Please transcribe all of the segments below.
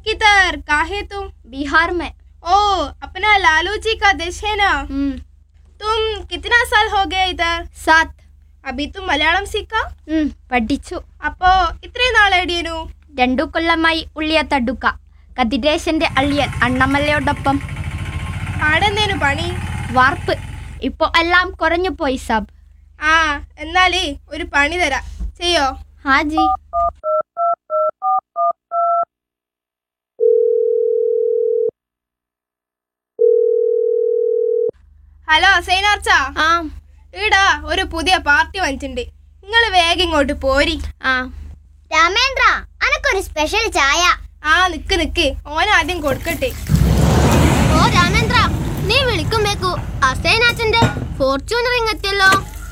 किधर काहे तुम बिहार में ओ अपना लालू जी का देश है ना हम्म, तुम कितना साल हो गए इधर सात അബി തും മലയാളം സീക്ക ഉം, പഠിച്ചു അപ്പോ ഇത്രയും നാളെടിയനു രണ്ടു കൊല്ലമായി ഉള്ളിയ തടുക്ക കതിരേശന്റെ അള്ളിയൻ അണ്ണമല്ലയോടൊപ്പം ആടെന്തേനു പണി വാർപ്പ് ഇപ്പോ എല്ലാം കുറഞ്ഞു പോയി സബ് ആ എന്നാലേ ഒരു പണി തരാം ചെയ്യോ ഹാജി ഹലോ സൈനാർച്ച ആ ഈടാ ഒരു പുതിയ പാർട്ടി വന്നിട്ടുണ്ട് നിങ്ങൾ വേഗം ഇങ്ങോട്ട് പോരി ആ രാമേന്ദ്ര അനക്കൊരു സ്പെഷ്യൽ ചായ ആ നിക്ക് നിക്ക് ഓൻ ആദ്യം കൊടുക്കട്ടെ ഓ രാമേന്ദ്ര നീ വിളിക്കുമ്പേക്കു അസൈനാച്ചന്റെ ഫോർച്യൂൺ റിംഗ് എത്തിയല്ലോ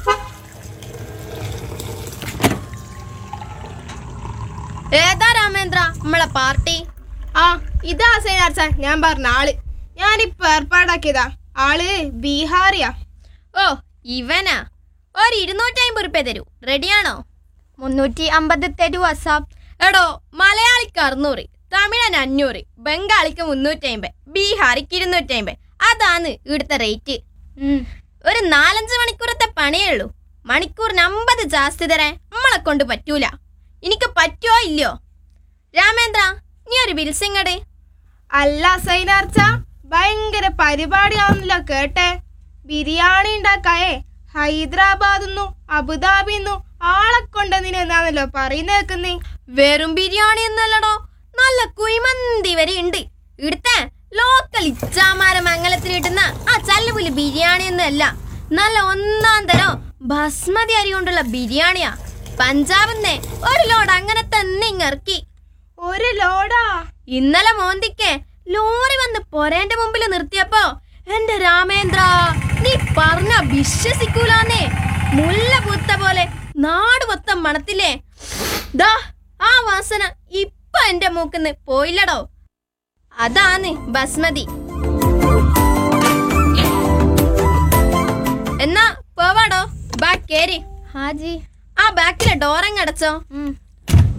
ഏതാ രാമേന്ദ്ര നമ്മളെ പാർട്ടി ആ ഇതാ സൈനാർച്ച ഞാൻ പറഞ്ഞ ആള് ഞാനിപ്പോ ഏർപ്പാടാക്കിയതാ ആള് ബീഹാറിയാ ഓ ഇവനാ ഒരു ഇരുന്നൂറ്റി അമ്പത് റുപ്യ തരൂ റെഡിയാണോ മുന്നൂറ്റി അമ്പത് തരുവാ സാബ് എടോ മലയാളിക്ക് അറുന്നൂറ് തമിഴന് അഞ്ഞൂറ് ബംഗാളിക്ക് മുന്നൂറ്റി അമ്പത് ബീഹാറിക്ക് ഇരുന്നൂറ്റി അമ്പത് അതാണ് ഇവിടുത്തെ റേറ്റ് ഒരു നാലഞ്ച് മണിക്കൂറത്തെ പണിയേ ഉള്ളൂ മണിക്കൂറിന് അമ്പത് ജാസ്തി തരാൻ നമ്മളെ കൊണ്ട് പറ്റൂല എനിക്ക് പറ്റുമോ ഇല്ലയോ രാമേന്ദ്ര നീ ഒരു ബിൽസിങ്ങട് അല്ല സൈനാർച്ച ഭയങ്കര പരിപാടിയാവുന്നില്ല കേട്ടെ ബിരിയാണി ഉണ്ടാക്കായേ ഹൈദരാബാദിന്നു അബുദാബിന്നു ആളെ കൊണ്ടെന്നിനെന്നാണല്ലോ പറയുന്ന കേക്കുന്നേ വെറും ബിരിയാണി എന്നല്ലടോ നല്ല കുഴിമന്തി വരെ ഉണ്ട് ഇവിടുത്തെ ലോക്കൽ ഇച്ചാമാര മംഗലത്തിൽ കിട്ടുന്ന ആ ചല്ലുപുലി ബിരിയാണി ഒന്നുമല്ല നല്ല ഒന്നാം തരം ബസ്മതി അരി കൊണ്ടുള്ള ബിരിയാണിയാ പഞ്ചാബിന്ന് ഒരു ലോഡ് അങ്ങനെ തന്നെ ഇങ്ങിറക്കി ഒരു ലോഡാ ഇന്നലെ മോന്തിക്ക് ലോറി വന്ന് പൊരേന്റെ മുമ്പിൽ നിർത്തിയപ്പോ എന്റെ രാമേന്ദ്ര നീ പറഞ്ഞ വിശ്വസിക്കൂലാന്നേ മുല്ല പൂത്ത പോലെ നാട് മൊത്തം മണത്തില്ലേ ദാ ആ വാസന ഇപ്പൊ എന്റെ മൂക്കിന്ന് പോയില്ലടോ അതാണ് ബസ്മതി എന്നാ പോവാടോ ബാക്ക് കേറി ഹാജി ആ ബാക്കിലെ ഡോറങ്ങടച്ചോ